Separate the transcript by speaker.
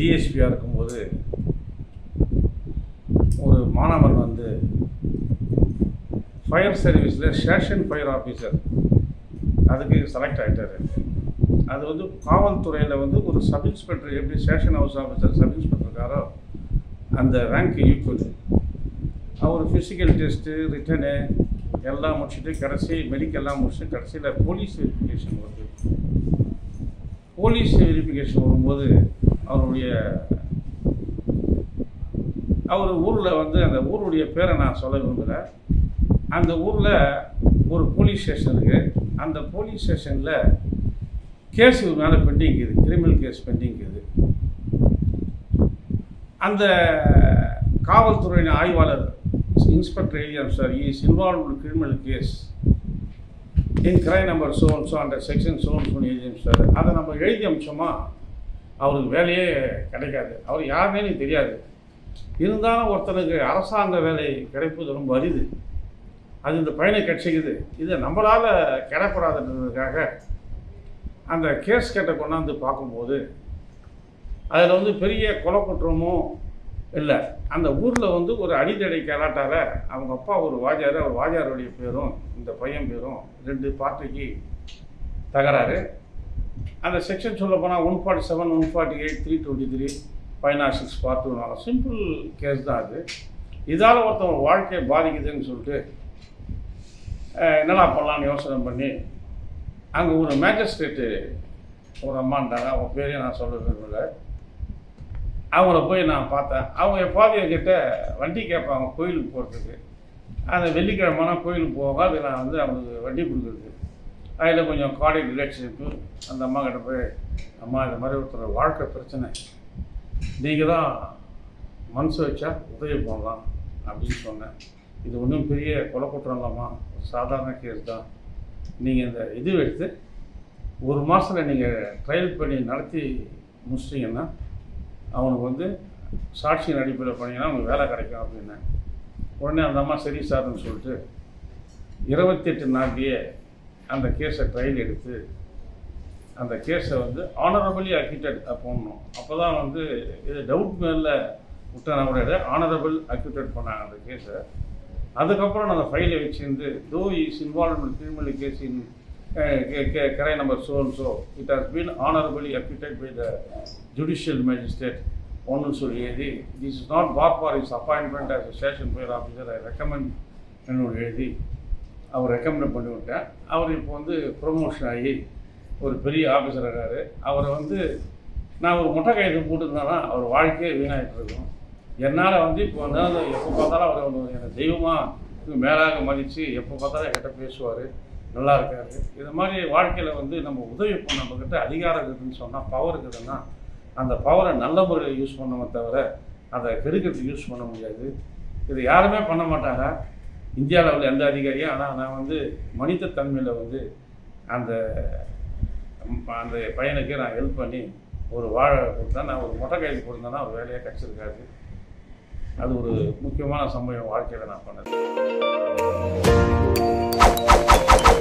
Speaker 1: டிஎஸ்பியாக இருக்கும்போது ஒரு மாணவன் வந்து ஃபயர் சர்வீஸில் ஸ்டேஷன் ஃபயர் ஆஃபீஸர் அதுக்கு செலக்ட் ஆகிட்டாரு அது வந்து காவல்துறையில் வந்து ஒரு சப் இன்ஸ்பெக்டர் எப்படி ஸ்டேஷன் ஹவுஸ் ஆஃபீஸர் சப் இன்ஸ்பெக்டருக்காரோ அந்த ரேங்க் ஈக்குவல் அவர் ஃபிசிக்கல் டெஸ்ட்டு ரிட்டனு எல்லாம் முடிச்சுட்டு கடைசி மெடிக்கல்லாம் முடிச்சுட்டு கடைசியில் போலீஸ் வெரிஃபிகேஷன் வருது போலீஸ் வெரிஃபிகேஷன் வரும்போது அவருடைய அவர் ஊரில் வந்து அந்த ஊருடைய பேரை நான் சொல்ல விரும்புகிறேன் அந்த ஊரில் ஒரு போலீஸ் ஸ்டேஷன் இருக்குது அந்த போலீஸ் ஸ்டேஷனில் கேஸ் மேலே பெண்டிங் இருக்குது கிரிமினல் கேஸ் பெண்டிங் இருக்குது அந்த காவல்துறையின் ஆய்வாளர் இன்ஸ்பெக்டர் ஏலியம் sir is involve criminal case in crime number சோன் ஸோ அந்த செக்ஷன் சோன் சோன் எழுதி அமிச்சார் அதை நம்ம எழுதி அமிச்சோமா அவருக்கு வேலையே கிடைக்காது அவர் யாருன்னே எனக்கு தெரியாது இருந்தாலும் ஒருத்தனுக்கு அரசாங்க வேலை கிடைப்பது ரொம்ப அரிது அது இந்த பையனை கிடைச்சிக்குது இதை நம்மளால் கிடக்கூடாதுன்றதுக்காக அந்த கேஸ் கேட்டை கொண்டாந்து பார்க்கும்போது அதில் வந்து பெரிய கொலை குற்றமும் இல்லை அந்த ஊரில் வந்து ஒரு அடித்தடை கலாட்டால் அவங்க அப்பா ஒரு வாஜார் அவர் வாஜாருடைய பேரும் இந்த பையன் பேரும் ரெண்டு பார்ட்டிக்கு தகராறு அந்த செக்ஷன் சொல்ல போனால் one forty seven one forty eight three twenty three five nought six part two simple case தான் அது இதால் ஒருத்தவங்க வாழ்க்கையை பாதிக்குதுன்னு சொல்லிட்டு அஹ், என்னடா பண்ணலான்னு யோசனை பண்ணி அங்கே ஒரு மேஜிஸ்ட்ரேட்டு ஒரு அம்மாண்டாங்க அவங்க பேரையும் நான் சொல்ல விரும்பல அவங்கள போய் நான் பார்த்தேன் அவங்க எப்பாவது என்கிட்ட வண்டி கேட்பாங்க கோயிலுக்கு போகிறதுக்கு அந்த வெள்ளிக்கிழமைனா கோயிலுக்கு போக அது நான் வந்து அவங்களுக்கு வண்டி கொடுக்குறது அதில் கொஞ்சம் கார்டிக் ரிலேஷன்ஷிப்பு அந்த அம்மா கிட்ட போய் அம்மா இந்த மாதிரி ஒருத்தர் வாழ்க்கை பிரச்சனை நீங்கள் தான் மனசு வச்சா உதவி பண்ணலாம் அப்படின்னு சொன்னேன் இது ஒன்றும் பெரிய கொலை குற்றம் இல்லாமா ஒரு சாதாரண கேஸ் தான் நீங்கள் இந்த இது எடுத்து ஒரு மாதத்தில் நீங்கள் ட்ரையல் பண்ணி நடத்தி முடிச்சிட்டிங்கன்னா அவனுக்கு வந்து சாட்சியின் அடிப்படையில் பண்ணிங்கன்னா அவனுக்கு வேலை கிடைக்கும் அப்படின்னேன் உடனே அந்த அம்மா சரி சார்னு சொல்லிட்டு இருபத்தெட்டு நாள்லேயே அந்த கேஸை ட்ரையல் எடுத்து அந்த கேஸை வந்து ஆனரபிளி அக்யூட்டட் போடணும் அப்போ தான் வந்து இது டவுட் மேலே விட்டனா கூட ஆனரபிள் அக்யூட்டட் பண்ணாங்க அந்த கேஸை அதுக்கப்புறம் நான் அந்த ஃபைலை வச்சிருந்து தோ is involve in criminal case in crime number so and so it has been honorably acquitted by the judicial magistrate ஒன்று சொல்லி எழுதி this is not bar for his appointment as a station fire officer I recommend என்னோட எழுதி அவர் recommend பண்ணி விட்டேன் அவர் இப்போ வந்து promotion ஆகி ஒரு பெரிய ஆஃபீஸர் இருக்காரு அவரை வந்து நான் ஒரு முட்டை கைது போட்டுருந்தேன்னா அவர் வாழ்க்கையே வீணாகிட்டு இருக்கும் என்னால் வந்து இப்போ வந்து எப்போ பார்த்தாலும் அவர் ஒரு எனக்கு தெய்வமாக மேலாக மதித்து எப்போ பார்த்தாலும் என்கிட்ட பேசுவார் நல்லா இருக்காரு இது மாதிரி வாழ்க்கையில் வந்து நம்ம உதவி பண்ண நம்மக்கிட்ட அதிகாரம் இருக்குதுன்னு சொன்னால் பவர் இருக்குதுன்னா அந்த பவரை நல்ல முறையில் யூஸ் பண்ணோமே தவிர அதை கெடுக்கிறதுக்கு யூஸ் பண்ண முடியாது இது யாருமே பண்ண மாட்டாங்க இந்தியா லெவலில் எந்த அதிகாரியும் ஆனால் நான் வந்து மனித தன்மையில் வந்து அந்த அந்த பையனுக்கு நான் ஹெல்ப் பண்ணி ஒரு வாழை கொடுத்தேன் நான் ஒரு மொட்டை கைது கொடுத்தேன்னா ஒரு வேலையாக கிடச்சிருக்காரு அது ஒரு முக்கியமான சம்பவம் வாழ்க்கையில் நான் பண்ணது